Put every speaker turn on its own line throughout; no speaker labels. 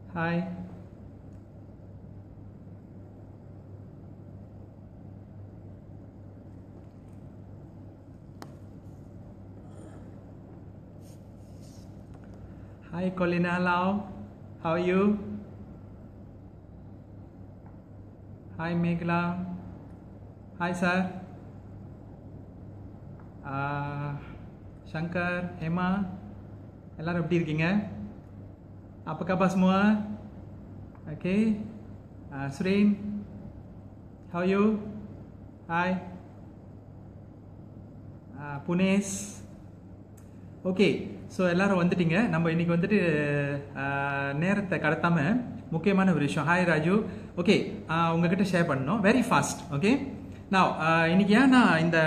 Hi Hi, Colina Lau. How are you? Hi, Megla. Hi, sir. Uh, Shankar, Emma, எல்லாரும் எப்படி இருக்கீங்க apa khabar semua? Okay. Uh, Surin, how are you? Hi. Uh, Punes. Okay so எல்லாரும் வந்துட்டீங்க நம்ம இன்னைக்கு வந்துட்டு அஹ், நேரத்தை கடத்தாம முக்கியமான ஒரு விஷயம் ஹாய் ராஜு ஓகே உங்ககிட்ட ஷேர் பண்ணணும் வெரி ஃபாஸ்ட் ஓகே நான் இன்னைக்கு ஏன் நான் இந்த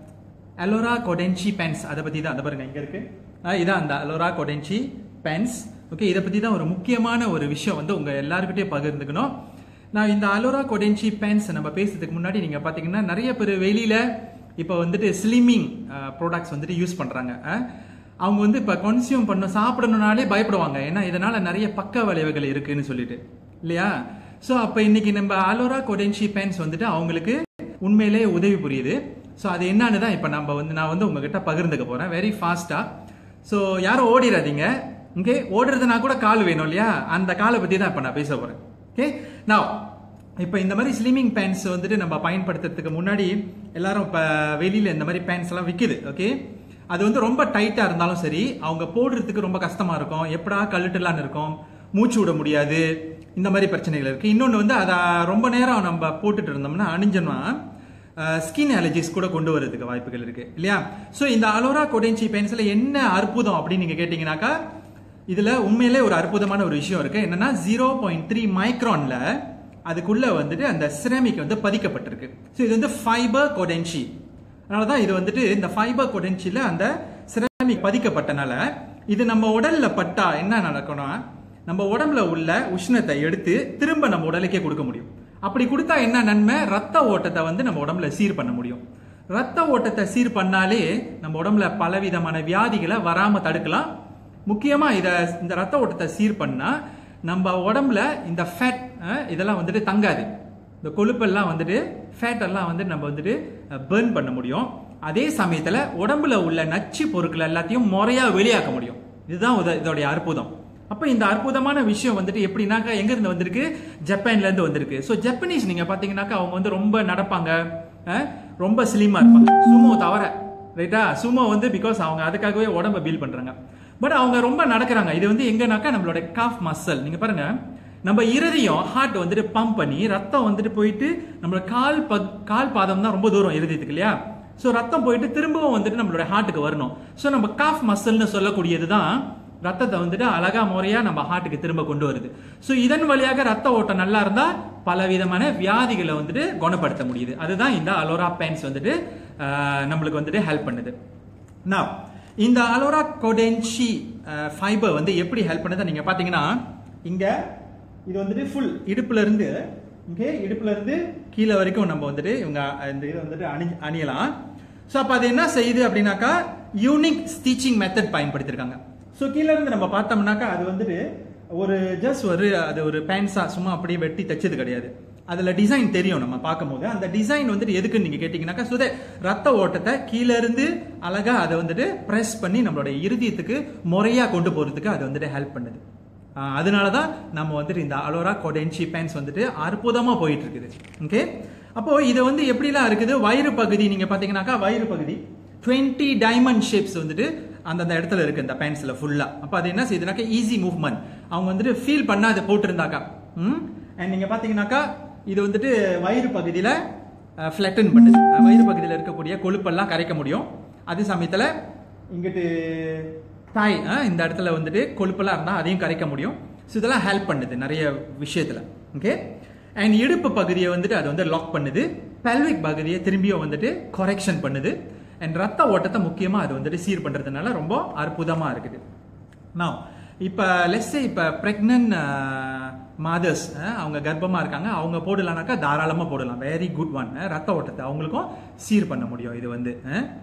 அலோரா கொடென்சி பென்ஸ் அதை பற்றி தான் அந்த பாருங்க இங்கே இருக்கு அஹ், இதான் அந்த அலோரா கொடென்சி பென்ஸ் ஓகே இதை பற்றி தான் ஒரு முக்கியமான ஒரு விஷயம் வந்து உங்கள் எல்லாருக்கிட்டையும் பகிர்ந்துக்கணும் நான் இந்த அலோரா கொடென்சி பென்ஸ் நம்ம பேசுறதுக்கு முன்னாடி நீங்கள் பார்த்தீங்கன்னா நிறைய பேர் வெளியில் இப்போ வந்துட்டு ஸ்லிமிங் ப்ராடக்ட்ஸ் வந்துட்டு யூஸ் பண்ணுறாங்க அவங்க வந்து இப்போ கன்சியூம் பண்ண சாப்பிடணும்னாலே பயப்படுவாங்க ஏன்னா இதனால நிறைய பக்க விளைவுகள் இருக்குன்னு சொல்லிட்டு இல்லையா ஸோ அப்போ இன்னைக்கு நம்ம அலோரா கொடென்சி பென்ஸ் வந்துட்டு அவங்களுக்கு உண்மையிலே உதவி புரியுது ஸோ அது என்னன்னு தான் இப்போ நம்ம வந்து நான் வந்து உங்ககிட்ட பகிர்ந்துக்க போகிறேன் வெரி ஃபாஸ்ட்டாக ஸோ யாரும் ஓடிடாதீங்க ஓகே ஓடுறதுனா கூட கால் வேணும் இல்லையா அந்த காலை பற்றி தான் இப்போ நான் பேச போகிறேன் ஓகே நான் இப்போ இந்த மாதிரி ஸ்லிமிங் பேண்ட்ஸ் வந்துட்டு நம்ம பயன்படுத்துறதுக்கு முன்னாடி எல்லாரும் இப்போ வெளியில் இந்த மாதிரி பேண்ட்ஸ் எல்லாம் விற்குது ஓகே அது வந்து ரொம்ப டைட்டாக இருந்தாலும் சரி அவங்க போடுறதுக்கு ரொம்ப கஷ்டமாக இருக்கும் எப்படா கழுட்டுலான்னு இருக்கும் மூச்சு விட முடியாது இந்த மாதிரி பிரச்சனைகள் இருக்குது இன்னொன்று வந்து அதை ரொம்ப நேரம் நம்ம போட்டுட்டு இருந்தோம்னா அணிஞ்சோம்னா ஸ்கின் அலர்ஜிஸ் கூட கொண்டு வரதுக்கு வாய்ப்புகள் இருக்கு இல்லையா ஸோ இந்த அலோரா கொடென்சி பென்சில் என்ன அற்புதம் அப்படின்னு நீங்கள் கேட்டிங்கனாக்கா இதில் உண்மையிலே ஒரு அற்புதமான ஒரு விஷயம் இருக்கு என்னன்னா ஜீரோ பாயிண்ட் த்ரீ மைக்ரான்ல அதுக்குள்ள வந்துட்டு அந்த சிரமிக் வந்து பதிக்கப்பட்டிருக்கு ஸோ இது வந்து ஃபைபர் கொடென்சி அதனால தான் இது வந்துட்டு இந்த ஃபைபர் கொடென்சியில் அந்த சிரமிக் பதிக்கப்பட்டனால இது நம்ம உடல்ல பட்டா என்ன நடக்கும்னா நம்ம உடம்புல உள்ள உஷ்ணத்தை எடுத்து திரும்ப நம்ம உடலுக்கே கொடுக்க முடியும் அப்படி கொடுத்தா என்ன நன்மை ரத்த ஓட்டத்தை வந்து நம்ம உடம்புல சீர் பண்ண முடியும் ரத்த ஓட்டத்தை சீர் பண்ணாலே நம்ம உடம்புல பலவிதமான வியாதிகளை வராம தடுக்கலாம் முக்கியமா இத இந்த ரத்த ஓட்டத்தை சீர் பண்ணா நம்ம உடம்புல இந்த ஃபேட் இதெல்லாம் வந்துட்டு தங்காது இந்த கொழுப்பெல்லாம் வந்துட்டு ஃபேட் எல்லாம் வந்து நம்ம வந்துட்டு பேர்ன் பண்ண முடியும் அதே சமயத்துல உடம்புல உள்ள நச்சு பொருட்கள் எல்லாத்தையும் முறையா வெளியாக்க முடியும் இதுதான் உத- இதோடைய அற்புதம் அப்ப இந்த அற்புதமான விஷயம் வந்துட்டு எப்படின்னாக்கா எங்க இருந்து வந்திருக்கு ஜப்பான்ல இருந்து வந்திருக்கு ஸோ ஜப்பனீஸ் நீங்க பாத்தீங்கன்னாக்கா அவங்க வந்து ரொம்ப நடப்பாங்க அஹ், ரொம்ப ஸ்லிமா இருப்பாங்க சுமோ தவிர ரைட்டா சுமோ வந்து பிகாஸ் அவங்க அதுக்காகவே உடம்ப பில் பண்றாங்க பட் அவங்க ரொம்ப நடக்கிறாங்க இது வந்து எங்கனாக்கா நம்மளோட காஃப் மசில் நீங்க பாருங்க நம்ம இருதயம் ஹார்ட் வந்துட்டு பம்ப் பண்ணி ரத்தம் வந்துட்டு போயிட்டு நம்மளோட கால் பக் கால் பாதம் தான் ரொம்ப தூரம் இருதயத்துக்கு இல்லையா ஸோ ரத்தம் போயிட்டு திரும்பவும் வந்துட்டு நம்மளோட ஹார்ட்டுக்கு வரணும் ஸோ நம்ம காஃப் மசில்னு சொல்லக்கூடியது தான் ரத்தத்தை வந்துட்டு அழகா முறையா நம்ம ஹார்ட்டுக்கு திரும்ப கொண்டு வருது ஸோ இதன் வழியாக ரத்த ஓட்டம் நல்லா இருந்தா பல விதமான வியாதிகளை வந்துட்டு குணப்படுத்த முடியுது அதுதான் இந்த அலோரா பெயின்ஸ் வந்துட்டு ஆஹ், நம்மளுக்கு வந்துட்டு ஹெல்ப் பண்ணுது Now, இந்த அலோரா கொடென்சி ஃபைபர் வந்து எப்படி ஹெல்ப் பண்ணுது நீங்க பாத்தீங்கன்னா இங்க இது வந்துட்டு ஃபுல் இடுப்புல இருந்து ஓகே இடுப்புல இருந்து கீழே வரைக்கும் நம்ம வந்துட்டு இவங்க இந்த இது வந்துட்டு அணி அணியலாம் ஸோ அப்போ அது என்ன செய்யுது அப்படின்னாக்கா யூனிக் ஸ்டிச்சிங் மெத்தட் பயன்படுத்தியிருக்காங்க ஸோ கீழே இருந்து நம்ம பார்த்தோம்னாக்கா அது வந்துட்டு ஒரு ஜஸ்ட் ஒரு அது ஒரு பேண்ட்ஸா சும்மா அப்படியே வெட்டி தச்சது கிடையாது அதுல டிசைன் தெரியும் நம்ம பார்க்கும்போது அந்த டிசைன் வந்துட்டு எதுக்குன்னு நீங்க கேட்டீங்கன்னாக்கா சுத ரத்த ஓட்டத்தை கீழ இருந்து அழகா அதை வந்துட்டு பிரஸ் பண்ணி நம்மளுடைய இருதயத்துக்கு முறையா கொண்டு போறதுக்கு அது வந்துட்டு ஹெல்ப் பண்ணுது ஆஹ் அதனால தான் நம்ம வந்துட்டு இந்த அலோரா கொடென்சி பேன்ஸ் வந்துட்டு அற்புதமா போயிட்டு இருக்குது ஓகே அப்போ இது வந்து எப்படிலாம் இருக்குது வயிறு பகுதி நீங்க பாத்தீங்கன்னாக்கா வயிறு பகுதி 20 டைமண்ட் ஷேப்ஸ் வந்துட்டு அந்தந்த இடத்துல இருக்கு இந்த பேண்ட்ஸ்ல ஃபுல்லா அப்ப அது என்ன செய்யுதுனாக்கா ஈஸி மூவ்மெண்ட் அவங்க வந்துட்டு ஃபீல் பண்ணா அதை போட்டிருந்தாக்கா ம் அண்ட் நீங்க பாத்தீங்கன்னாக்கா இது வந்துட்டு வயிறு பகுதியில ஃபிளட்டன் பண்ணுது அஹ் வயிறு பகுதியில் இருக்கக்கூடிய கொழுப்பெல்லாம் கரைக்க முடியும் அதே சமயத்துல இங்கிட்டு தாய் அஹ் இந்த இடத்துல வந்துட்டு கொழுப்பெல்லாம் இருந்தால் அதையும் கரைக்க முடியும் ஸோ இதெல்லாம் ஹெல்ப் பண்ணுது நிறைய விஷயத்துல ஓகே அண்ட் இடுப்பு பகுதியை வந்துட்டு அது வந்து லாக் பண்ணுது பெல்விக் பகுதியை திரும்பியும் வந்துட்டு கொரெக்ஷன் பண்ணுது அண்ட் ரத்த ஓட்டத்தை முக்கியமாக அது வந்துட்டு சீர் பண்ணுறதுனால ரொம்ப அற்புதமாக இருக்குது நான் இப்போ லெஸ்ஸே இப்போ ப்ரெக்னன்ட் மாதர்ஸ் அவங்க கர்ப்பமாக இருக்காங்க அவங்க போடலாம்னாக்கா தாராளமாக போடலாம் வெரி குட் ஒன் ரத்த ஓட்டத்தை அவங்களுக்கும் சீர் பண்ண முடியும் இது வந்து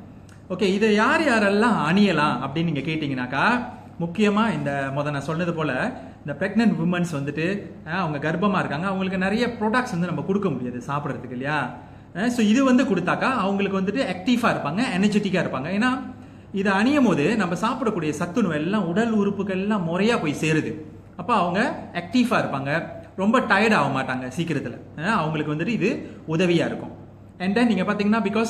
ஓகே இதை யார் யாரெல்லாம் அணியலாம் அப்படின்னு நீங்கள் கேட்டிங்கனாக்கா முக்கியமாக இந்த முத நான் சொன்னது போல் இந்த ப்ரெக்னென்ட் உமன்ஸ் வந்துட்டு அஹ், அவங்க கர்ப்பமாக இருக்காங்க அவங்களுக்கு நிறைய ப்ராடக்ட்ஸ் வந்து நம்ம கொடுக்க முடியாது சாப்பிட்றதுக்கு இல்லையா ஸோ இது வந்து கொடுத்தாக்கா அவங்களுக்கு வந்துட்டு ஆக்டிவாக இருப்பாங்க எனர்ஜெட்டிக்காக இருப்பாங்க ஏன்னா இதை அணியும் போது நம்ம சாப்பிடக்கூடிய சத்துணவு எல்லாம் உடல் உறுப்புகள் எல்லாம் முறையாக போய் சேருது அப்போ அவங்க ஆக்டிவாக இருப்பாங்க ரொம்ப டயர்ட் ஆக மாட்டாங்க சீக்கிரத்தில் அவங்களுக்கு வந்துட்டு இது உதவியாக இருக்கும் அண்ட் தென் நீங்கள் பார்த்தீங்கன்னா பிகாஸ்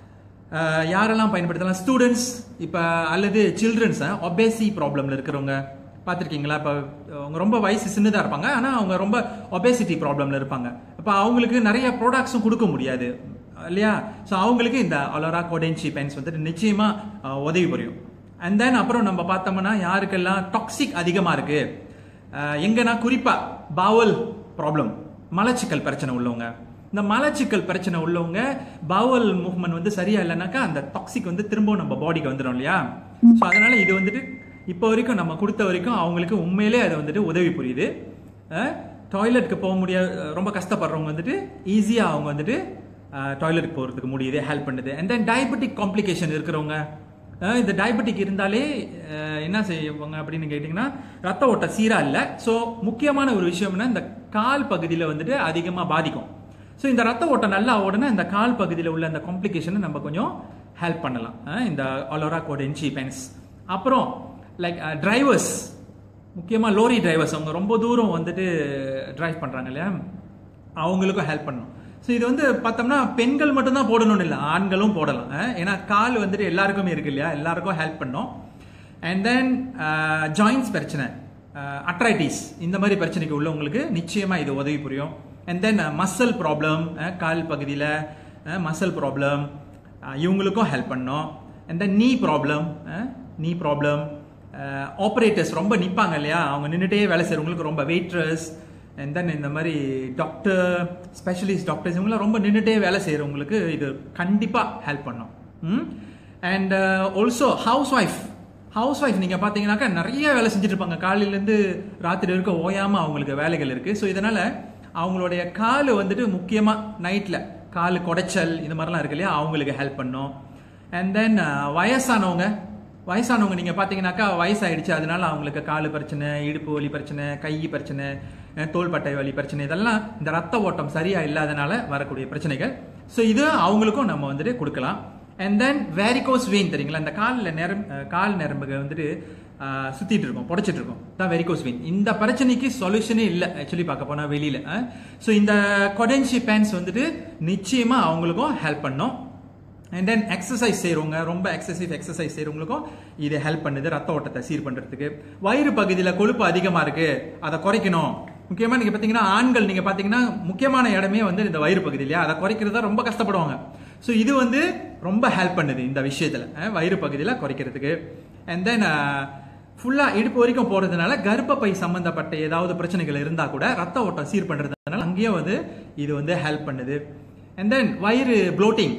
யாரெல்லாம் பயன்படுத்தலாம் ஸ்டூடெண்ட்ஸ் இப்போ அல்லது சில்ட்ரன்ஸ் ஒபேசி ப்ராப்ளமில் இருக்கிறவங்க பார்த்துருக்கீங்களா இப்போ அவங்க ரொம்ப வயசு சின்னதாக இருப்பாங்க ஆனால் அவங்க ரொம்ப ஒபேசிட்டி ப்ராப்ளமில் இருப்பாங்க இப்போ அவங்களுக்கு நிறைய ப்ராடக்ட்ஸும் கொடுக்க முடியாது இல்லையா ஸோ அவங்களுக்கு இந்த அலோரா கோடென்சி பென்ஸ் வந்துட்டு நிச்சயமாக உதவி புரியும் அண்ட் தென் அப்புறம் நம்ம பார்த்தோம்னா யாருக்கெல்லாம் டாக்ஸிக் அதிகமாக இருக்கு அஹ், எங்கன்னா குறிப்பாக பாவல் ப்ராப்ளம் மலச்சிக்கல் பிரச்சனை உள்ளவங்க இந்த மலச்சிக்கல் பிரச்சனை உள்ளவங்க பவல் மூவ்மெண்ட் வந்து சரியா இல்லைனாக்கா அந்த டாக்ஸிக் வந்து திரும்பவும் நம்ம பாடிக்கு வந்துடும் இல்லையா ஸோ அதனால இது வந்துட்டு இப்போ வரைக்கும் நம்ம கொடுத்த வரைக்கும் அவங்களுக்கு உண்மையிலே அது வந்துட்டு உதவி புரியுது டாய்லெட்டுக்கு போக முடியாது ரொம்ப கஷ்டப்படுறவங்க வந்துட்டு ஈஸியாக அவங்க வந்துட்டு டாய்லெட்டுக்கு போகிறதுக்கு முடியுது ஹெல்ப் பண்ணுது அண்ட் தென் டயபெட்டிக் காம்ப்ளிகேஷன் இருக்கிறவங்க அஹ் இந்த டயபெட்டிக் இருந்தாலே அஹ் என்ன செய்வாங்க அப்படின்னு கேட்டிங்கன்னா ரத்த ஓட்டம் சீராக இல்லை ஸோ முக்கியமான ஒரு விஷயம்னா இந்த கால் பகுதியில் வந்துட்டு அதிகமாக பாதிக்கும் ஸோ இந்த ரத்த ஓட்டம் நல்லா ஓடுனா இந்த கால் பகுதியில் உள்ள அந்த காம்ப்ளிகேஷனை நம்ம கொஞ்சம் ஹெல்ப் பண்ணலாம் அஹ் இந்த அலோரா கோடென்சி பென்ஸ் அப்புறம் லைக் டிரைவர்ஸ் முக்கியமாக லோரி டிரைவர்ஸ் அவங்க ரொம்ப தூரம் வந்துட்டு டிரைவ் பண்ணுறாங்க இல்லையா அவங்களுக்கும் ஹெல்ப் பண்ணணும் ஸோ இது வந்து பார்த்தோம்னா பெண்கள் மட்டும்தான் போடணும்னு இல்லை ஆண்களும் போடலாம் அஹ் ஏன்னா கால் வந்துட்டு எல்லாருக்குமே இருக்கு இல்லையா எல்லாருக்கும் ஹெல்ப் பண்ணும் அண்ட் தென் ஜாயின்ஸ் பிரச்சனை அட்ரைட்டிஸ் இந்த மாதிரி பிரச்சனைக்கு உள்ளவங்களுக்கு நிச்சயமாக இது உதவி புரியும் அண்ட் தென் மசில் ப்ராப்ளம் கால் பகுதியில் மசில் ப்ராப்ளம் இவங்களுக்கும் ஹெல்ப் பண்ணும் அண்ட் தென் நீ ப்ராப்ளம் நீ ப்ராப்ளம் ஆப்ரேட்டர்ஸ் ரொம்ப நிற்பாங்க இல்லையா அவங்க நின்றுட்டே வேலை செய்கிறவங்களுக்கு ரொம்ப வெயிட்ரஸ் அண்ட் தென் இந்த மாதிரி டாக்டர் ஸ்பெஷலிஸ்ட் டாக்டர்ஸ் இவங்களாம் ரொம்ப நின்றுட்டே வேலை செய்கிறவங்களுக்கு இது கண்டிப்பாக ஹெல்ப் பண்ணும் and also house wife house wife நீங்கள் பார்த்தீங்கன்னாக்கா நிறைய வேலை செஞ்சுட்டு இருப்பாங்க காலையிலேருந்து ராத்திரி இருக்க ஓயாமல் அவங்களுக்கு வேலைகள் இருக்குது ஸோ இதனால் அவங்களுடைய கால் வந்துட்டு முக்கியமாக நைட்டில் கால் குடைச்சல் இந்த மாதிரிலாம் இருக்கு இல்லையா அவங்களுக்கு ஹெல்ப் பண்ணும் அண்ட் தென் வயசானவங்க வயசானவங்க நீங்கள் பார்த்தீங்கன்னாக்கா வயசாயிடுச்சு அதனால அவங்களுக்கு கால் பிரச்சனை இடுப்பு வலி பிரச்சனை கை பிரச்சனை அஹ் தோள்பட்டை வலி பிரச்சனை இதெல்லாம் இந்த ரத்த ஓட்டம் சரியா இல்லாதனால வரக்கூடிய பிரச்சனைகள் ஸோ இது அவங்களுக்கும் நம்ம வந்துட்டு கொடுக்கலாம் அண்ட் தென் வேரிகோஸ் வெயின் தெரியுங்களா இந்த காலில் நெரம் அஹ் கால் நரம்புகள் வந்துட்டு ஆஹ் சுத்திட்டு இருக்கும் புடைச்சிட்டு இருக்கும் தான் வெரிகோஸ் வெயின் இந்த பிரச்சனைக்கு சொல்யூஷனே இல்லை ஆக்சுவலி பார்க்க போனா வெளியில ஸோ இந்த கொடென்சி பேன்ஸ் வந்துட்டு நிச்சயமா அவங்களுக்கும் ஹெல்ப் பண்ணும் அண்ட் தென் எக்ஸசைஸ் செய்கிறவங்க ரொம்ப எக்ஸசிவ் எக்ஸசைஸ் செய்கிறவங்களுக்கும் இது ஹெல்ப் பண்ணுது ரத்த ஓட்டத்தை சீர் பண்ணுறதுக்கு வயிறு பகுதியில் கொழுப்பு அதிகமாக இருக்கு அதை குறைக்கணும் முக்கியமாக நீங்கள் பார்த்தீங்கன்னா ஆண்கள் நீங்கள் பார்த்தீங்கன்னா முக்கியமான இடமே வந்து இந்த வயிறு பகுதி இல்லையா அதை குறைக்கிறதா ரொம்ப கஷ்டப்படுவாங்க ஸோ இது வந்து ரொம்ப ஹெல்ப் பண்ணுது இந்த விஷயத்தில் வயிறு பகுதியில் குறைக்கிறதுக்கு அண்ட் தென் ஃபுல்லாக இடுப்பு வரைக்கும் போகிறதுனால கர்ப்பப்பை சம்மந்தப்பட்ட ஏதாவது பிரச்சனைகள் இருந்தால் கூட ரத்த ஓட்டம் சீர் பண்ணுறதுனால அங்கேயும் வந்து இது வந்து ஹெல்ப் பண்ணுது அண்ட் தென் வயிறு ப்ளோட்டிங்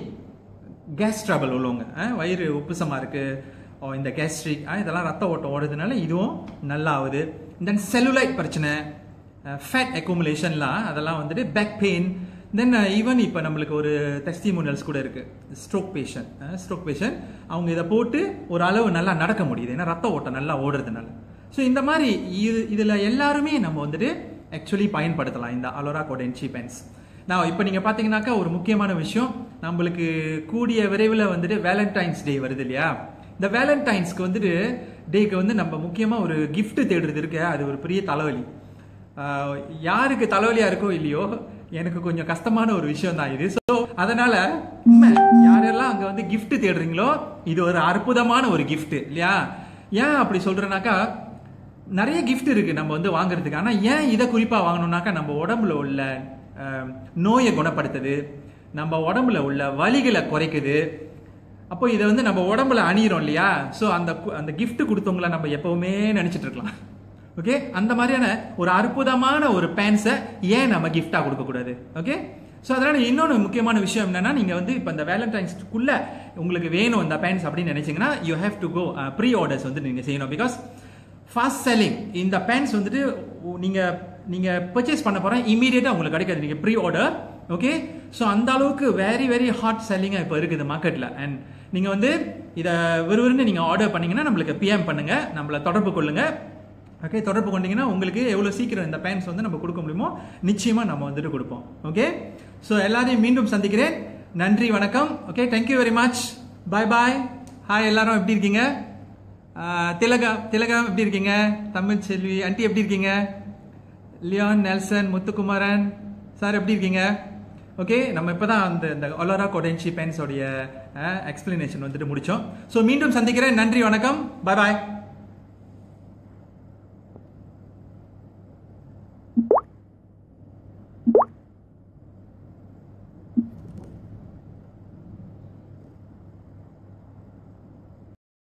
கேஸ் ட்ரபிள் உள்ளவங்க அஹ், வயிறு உப்புசமாக இருக்குது இந்த கேஸ்ட்ரிக் இதெல்லாம் ரத்த ஓட்டம் ஓடுறதுனால இதுவும் நல்லா ஆகுது தென் செல்லுலைட் பிரச்சனை ஃபேட் அக்குமுலேஷன்லாம் அதெல்லாம் வந்துட்டு பேக் பெயின் தென் ஈவன் இப்போ நம்மளுக்கு ஒரு டெஸ்டிமோனியல்ஸ் கூட இருக்கு ஸ்ட்ரோக் பேஷண்ட் ஸ்ட்ரோக் பேஷண்ட் அவங்க இதை போட்டு ஒரு அளவு நல்லா நடக்க முடியுது ஏன்னா ரத்த ஓட்டம் நல்லா ஓடுறதுனால ஸோ இந்த மாதிரி இது இதில் எல்லாருமே நம்ம வந்துட்டு ஆக்சுவலி பயன்படுத்தலாம் இந்த அலோரா கோடென்சி பென்ஸ் நான் இப்போ நீங்கள் பார்த்தீங்கன்னாக்கா ஒரு முக்கியமான விஷயம் நம்மளுக்கு கூடிய விரைவில் வந்துட்டு வேலண்டைன்ஸ் டே வருது இல்லையா இந்த வேலண்டைன்ஸ்க்கு வந்துட்டு டேக்கு வந்து நம்ம முக்கியமாக ஒரு gift தேடுறது இருக்கு அது ஒரு பெரிய தலைவலி ஆஹ் யாருக்கு தலைவலியா இருக்கோ இல்லையோ எனக்கு கொஞ்சம் கஷ்டமான ஒரு விஷயம் தான் இது ஸோ அதனால உண்மை யாரெல்லாம் அங்க வந்து gift தேடுறீங்களோ இது ஒரு அற்புதமான ஒரு gift இல்லையா ஏன் அப்படி சொல்றேனாக்கா நிறைய gift இருக்கு நம்ம வந்து வாங்குறதுக்கு ஆனா ஏன் இதை குறிப்பா வாங்கணும்னாக்கா நம்ம உடம்புல உள்ள ஆஹ், நோயை குணப்படுத்துது நம்ம உடம்புல உள்ள வலிகளை குறைக்குது அப்போ இதை வந்து நம்ம உடம்புல அணியிறோம் இல்லையா ஸோ அந்த கு- அந்த gift கொடுத்தவங்கள நம்ம எப்பவுமே நினைச்சிட்டு இருக்கலாம் ஓகே அந்த மாதிரியான ஒரு அற்புதமான ஒரு பேன்ஸை ஏன் நம்ம gift-ஆ கொடுக்க கூடாது ஓகே ஸோ அதனால இன்னொன்று முக்கியமான விஷயம் என்னன்னா நீங்க வந்து இப்போ இந்த வேலண்டைன்ஸ்க்குள்ள உங்களுக்கு வேணும் இந்த பேன்ஸ் அப்படின்னு நினைச்சீங்கன்னா you have to go pre orders வந்து நீங்க செய்யணும் பிகாஸ் ஃபாஸ்ட் செல்லிங் இந்த பேண்ட்ஸ் வந்துட்டு உ- நீங்க நீங்க பர்ச்சேஸ் பண்ண போற இமீடியட்டா உங்களுக்கு கிடைக்காது நீங்க ப்ரீ ஆர்டர் ஓகே ஸோ அந்த அளவுக்கு வெரி வெரி ஹாட் செல்லிங்காக இப்போ இருக்குது மார்க்கெட்டில் அண்ட் நீங்கள் வந்து இதை விறுவிறுன்னு நீங்கள் ஆர்டர் பண்ணீங்கன்னா நம்மளுக்கு பிஎம் பண்ணுங்க நம்மளை தொடர்பு கொள்ளுங்க ஓகே தொடர்பு கொண்டீங்கன்னா உங்களுக்கு எவ்வளோ சீக்கிரம் இந்த பேன்ஸ் வந்து நம்ம கொடுக்க முடியுமோ நிச்சயமாக நம்ம வந்துட்டு கொடுப்போம் ஓகே ஸோ எல்லாரையும் மீண்டும் சந்திக்கிறேன் நன்றி வணக்கம் okay thank you very much bye bye hi எல்லாரும் எப்படி இருக்கீங்க ஆஹ், திலகா திலகா எப்படி இருக்கீங்க தமிழ் செல்வி ஆண்டி எப்படி இருக்கீங்க லியான் நெல்சன் முத்துக்குமாரன் சார் எப்படி இருக்கீங்க ஓகே நம்ம இப்போ தான் அந்த இந்த ஒலரா கொடென்சி பென்ஸோடைய எக்ஸ்பிளனேஷன் வந்துட்டு முடித்தோம் ஸோ மீண்டும் சந்திக்கிறேன் நன்றி வணக்கம் பாய் பாய்